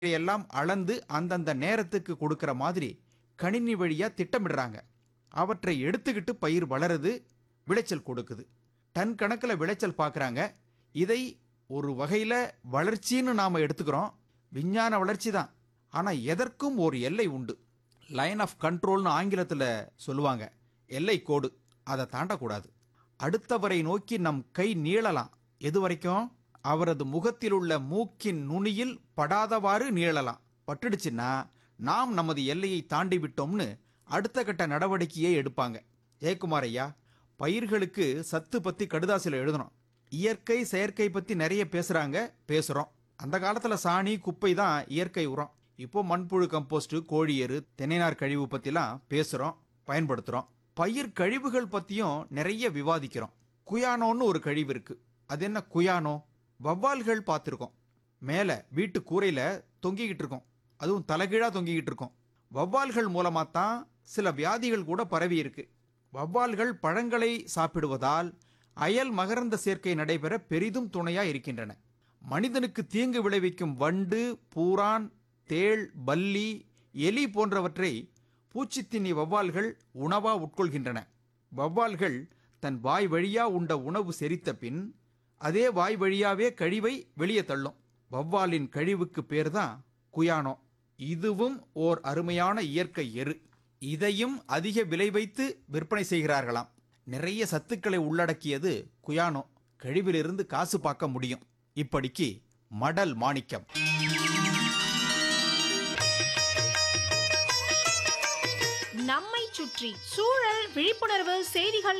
எல்லாம் அளந்து அந்தந்த நேரத்துக்கு கொடுக்கிற மாதிரி கணினி வழியா திட்டமிடுறாங்க அவற்றை எடுத்துக்கிட்டு பயிர் வளருது விளைச்சல் கொடுக்குது டன் கணக்கில் விளைச்சல் பார்க்குறாங்க இதை ஒரு வகையில் வளர்ச்சின்னு நாம் எடுத்துக்கிறோம் விஞ்ஞான வளர்ச்சி தான் ஆனால் எதற்கும் ஒரு எல்லை உண்டு லைன் ஆஃப் கண்ட்ரோல்னு ஆங்கிலத்தில் சொல்லுவாங்க எல்லை கோடு அதை தாண்டக்கூடாது அடுத்தவரை நோக்கி நம் கை நீளலாம் எது வரைக்கும் அவரது முகத்தில் உள்ள மூக்கின் நுனியில் படாதவாறு நீளலாம் பட்டுடுச்சுன்னா நாம் நமது எல்லையை தாண்டி விட்டோம்னு அடுத்த கட்ட நடவடிக்கையை எடுப்பாங்க ஜெயக்குமார் ஐயா பயிர்களுக்கு சத்து பத்தி கடுதாசில எழுதணும் இயற்கை செயற்கை பத்தி நிறைய பேசுறாங்க பேசுறோம் அந்த காலத்துல சாணி குப்பை தான் இயற்கை உரம் இப்போ மண்புழு கம்போஸ்ட் கோழி எரு தென்னைநார் கழிவு பத்திலாம் பேசுறோம் பயன்படுத்துறோம் பயிர் கழிவுகள் பத்தியும் நிறைய விவாதிக்கிறோம் குயானோன்னு ஒரு கழிவு இருக்கு அது என்ன குயானோ வவ்வால்கள் பார்த்துருக்கோம் மேலே வீட்டு கூரையில் தொங்கிக்கிட்டு இருக்கோம் அதுவும் தலைகீழாக தொங்கிக்கிட்டு இருக்கோம் வவ்வால்கள் மூலமாக தான் சில வியாதிகள் கூட பரவி இருக்கு வவ்வால்கள் பழங்களை சாப்பிடுவதால் அயல் மகரந்த சேர்க்கை நடைபெற பெரிதும் துணையா இருக்கின்றன மனிதனுக்கு தீங்கு விளைவிக்கும் வண்டு பூரான் தேள் பல்லி எலி போன்றவற்றை பூச்சித்தின்னி வவ்வால்கள் உணவா உட்கொள்கின்றன வவ்வால்கள் தன் வாய் வழியா உண்ட உணவு செரித்த பின் அதே வாய் வழியாவே கழிவை வெளியே தள்ளும் வவ்வாலின் கழிவுக்கு பேர் தான் குயானோ இதுவும் ஓர் அருமையான இயற்கை எரு இதையும் அதிக விலை வைத்து விற்பனை செய்கிறார்களாம் நிறைய சத்துக்களை உள்ளடக்கியது குயானோ கழிவிலிருந்து காசு பார்க்க முடியும் இப்படிக்கு மடல் மாணிக்கம் நம்மை சுற்றி சூழல் விழிப்புணர்வு செய்திகள்